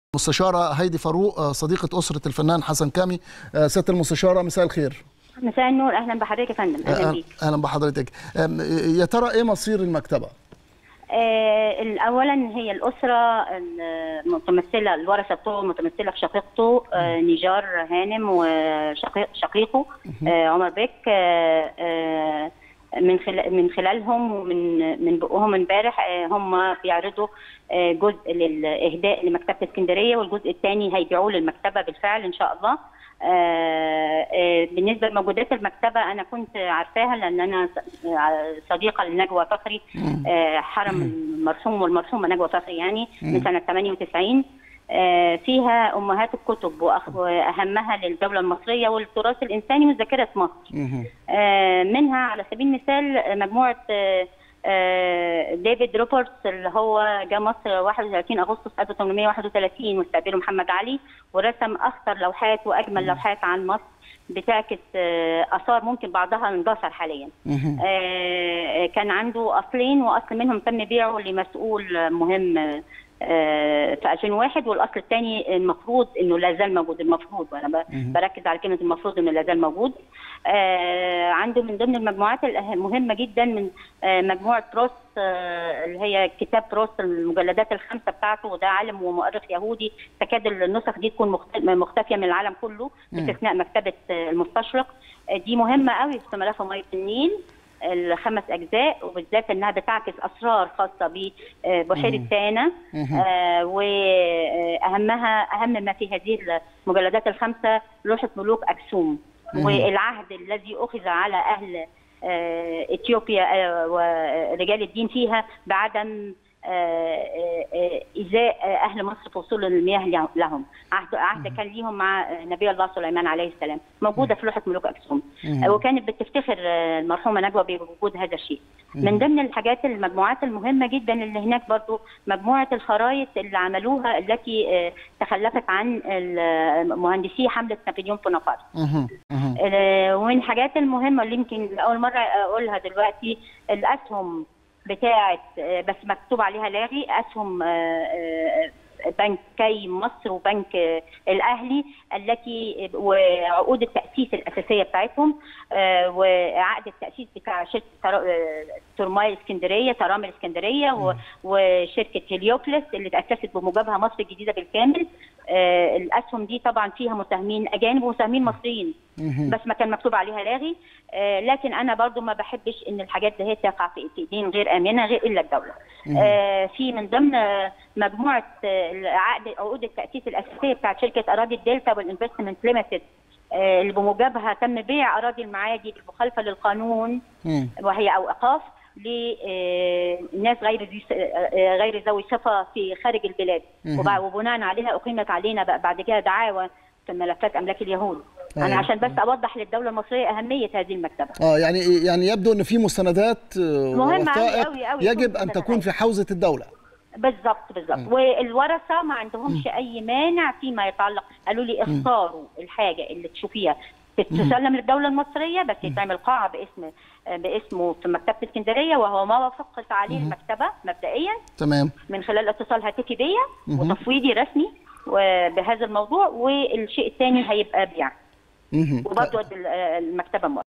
مستشارة هيدي فاروق صديقة أسرة الفنان حسن كامي سيادة المستشارة مساء الخير مساء النور اهلا بحضرتك يا فندم اهلا بيك أهلا بحضرتك يا ترى إيه مصير المكتبة؟ آه اولا هي الاسره المتمثله الورثه بتوعه متمثله في شقيقته آه نيجار هانم وشقيقه آه عمر بيك آه آه من خلال من خلالهم ومن من بقهم امبارح هم بيعرضوا جزء للاهداء لمكتبه اسكندريه والجزء الثاني هيبيعوه للمكتبه بالفعل ان شاء الله بالنسبه لموجودات المكتبه انا كنت عارفاها لان انا صديقه لنجوى فخري حرم المرسوم والمرسومه نجوى فخري يعني من سنه 98 فيها امهات الكتب واهمها للدوله المصريه والتراث الانساني وذاكره مصر. منها على سبيل المثال مجموعه ديفيد روبرتس اللي هو جاء مصر 31 اغسطس 1831 واستقبله محمد علي ورسم اخطر لوحات واجمل لوحات عن مصر بتعكس اثار ممكن بعضها اندثر حاليا. كان عنده اصلين واصل منهم تم بيعه لمسؤول مهم في 2001 والاصل الثاني المفروض انه لا زال موجود المفروض وانا بركز على كلمه المفروض انه لا زال موجود عنده من ضمن المجموعات المهمه جدا من مجموعه بروست اللي هي كتاب بروست المجلدات الخمسه بتاعته وده عالم ومؤرخ يهودي تكاد النسخ دي تكون مختفيه من العالم كله باستثناء مكتبه المستشرق دي مهمه قوي في ملف ميه النيل الخمس اجزاء وبالذات انها بتعكس اسرار خاصه ببحيره تانا آه واهمها اهم ما في هذه المجلدات الخمسه لوحه ملوك اكسوم والعهد الذي اخذ على اهل آه اثيوبيا آه ورجال الدين فيها بعدم إزاء أهل مصر في وصول المياه لهم عهد عهد كان ليهم مع نبي الله سليمان عليه السلام موجودة في لوحة ملوك أكسوم وكانت بتفتخر المرحومة نجوى بوجود هذا الشيء من ضمن الحاجات المجموعات المهمة جدا اللي هناك برضو مجموعة الخرائط اللي عملوها التي تخلفت عن مهندسي حملة نابليون بونابرت ومن الحاجات المهمة اللي يمكن لأول مرة أقولها دلوقتي الأسهم بتاعه بس مكتوب عليها لاغي اسهم بنكي مصر وبنك الاهلي التي وعقود التاسيس الاساسيه بتاعتهم وعقد التاسيس بتاع شركه ترماي اسكندريه ترام الاسكندريه وشركه هليوبلس اللي تاسست بموجبها مصر الجديده بالكامل الاسهم دي طبعا فيها مساهمين اجانب ومساهمين مصريين بس ما كان مكتوب عليها لاغي لكن انا برضو ما بحبش ان الحاجات دي تقع في ايدين غير امنه غير الا الدوله في من ضمن مجموعه عقد عقود التاسيس الاساسيه بتاعت شركه اراضي الدلتا والانفستمنت ليميتد اللي بموجبها تم بيع اراضي المعادي بالمخالفه للقانون وهي اوقاف لناس غير غير ذوي صفه في خارج البلاد وبناء عليها اقيمت علينا بعد كده دعاوى في ملفات املاك اليهود أيوة. انا عشان بس اوضح للدوله المصريه اهميه هذه المكتبه اه يعني يعني يبدو ان في مستندات مهمه قوي قوي قوي يجب ان تكون في حوزه الدوله بالظبط بالظبط والورثه ما عندهمش اي مانع فيما يتعلق قالوا لي اختاروا الحاجه اللي تشوفيها تسلم للدوله المصريه بس يتعمل قاعه باسم باسمه في مكتبه اسكندريه وهو ما وافقت عليه المكتبه مبدئيا تمام من خلال اتصال هاتفي بيا وتفويضي رسمي بهذا الموضوع والشيء الثاني هيبقى بيع وبرضه المكتبه موافقه